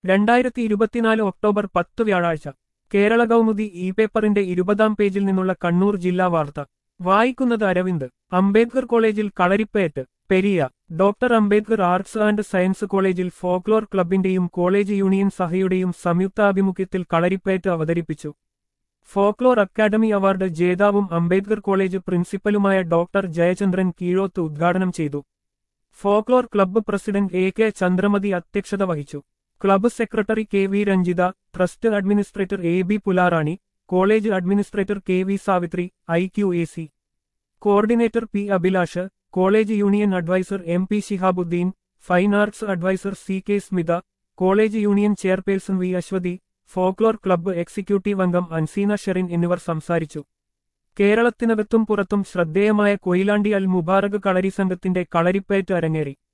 രണ്ടായിരത്തി ഇരുപത്തിനാല് ഒക്ടോബർ പത്ത് വ്യാഴാഴ്ച കേരള കൗമുദി ഇ പേപ്പറിന്റെ ഇരുപതാം പേജിൽ നിന്നുള്ള കണ്ണൂർ ജില്ലാ വാർത്ത വായിക്കുന്നത് അരവിന്ദ് അംബേദ്കർ കോളേജിൽ Kalaripayattu Periya doctor Ambedkar arts and science കോളേജിൽ ഫോക്ലോർ ക്ലബിന്റെയും കോളേജ് യൂണിയൻ സഹയുടെയും സംയുക്താഭിമുഖ്യത്തിൽ കളരിപ്പയറ്റ് അവതരിപ്പിച്ചു ഫോക്ലോർ അക്കാദമി അവാർഡ് ജേതാവും അംബേദ്കർ കോളേജ് പ്രിൻസിപ്പലുമായ ഡോക്ടർ ജയചന്ദ്രൻ കീഴോത്ത് ഉദ്ഘാടനം ചെയ്തു folklore club president A K Chandramathi അധ്യക്ഷത വഹിച്ചു club secretary K V Ranjitha trust administrator A B Pularani college administrator K V Savithri I Q A C coordinator P Abhilash college union advisor M P Shihabuddin fine arts adviser C K Smitha college union chairperson V Aswathy folklore club executive അംഗം അൻസീന ഷെറിൻ എന്നിവർ സംസാരിച്ചു കേരളത്തിനകത്തും പുറത്തും ശ്രദ്ധേയമായ കൊയിലാണ്ടി അൽ മുബാറക് കളരി സംഘത്തിന്റെ കളരിപ്പയറ്റ് അരങ്ങേറി